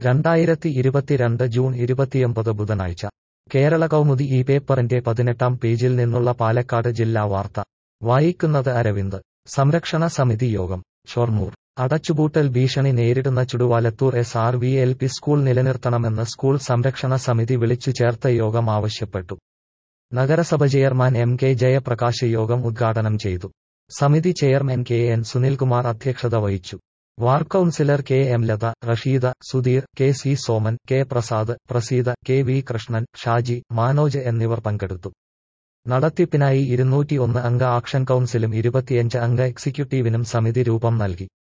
രണ്ടായിരത്തി ഇരുപത്തിരണ്ട് ജൂൺ ഇരുപത്തിയൊമ്പത് ബുധനാഴ്ച കേരള കൗമുദി ഈ പേപ്പറിന്റെ പതിനെട്ടാം പേജിൽ നിന്നുള്ള പാലക്കാട് ജില്ലാ വാർത്ത വായിക്കുന്നത് അരവിന്ദ് സംരക്ഷണ സമിതി യോഗം ഷൊർണൂർ അടച്ചുപൂട്ടൽ ഭീഷണി നേരിടുന്ന Chuduvalathur S R V L P school നിലനിർത്തണമെന്ന് സ്കൂൾ സംരക്ഷണ സമിതി വിളിച്ചു ചേർത്ത യോഗം ആവശ്യപ്പെട്ടു നഗരസഭ ചെയർമാൻ എം കെ ജയപ്രകാശ് യോഗം ഉദ്ഘാടനം ചെയ്തു സമിതി ചെയർമാൻ കെ എൻ സുനിൽകുമാർ അധ്യക്ഷത വഹിച്ചു ward councillor K M Latha Rasheeda Sudheer K C Soman K Prasad Praseeda K V Krishnan Shaji Manoj എന്നിവർ പങ്കെടുത്തു നടത്തിപ്പിനായി ഇരുന്നൂറ്റി ഒന്ന് അംഗ ആക്ഷൻ കൌൺസിലും ഇരുപത്തിയഞ്ച് അംഗ എക്സിക്യൂട്ടീവിനും സമിതി രൂപം നൽകി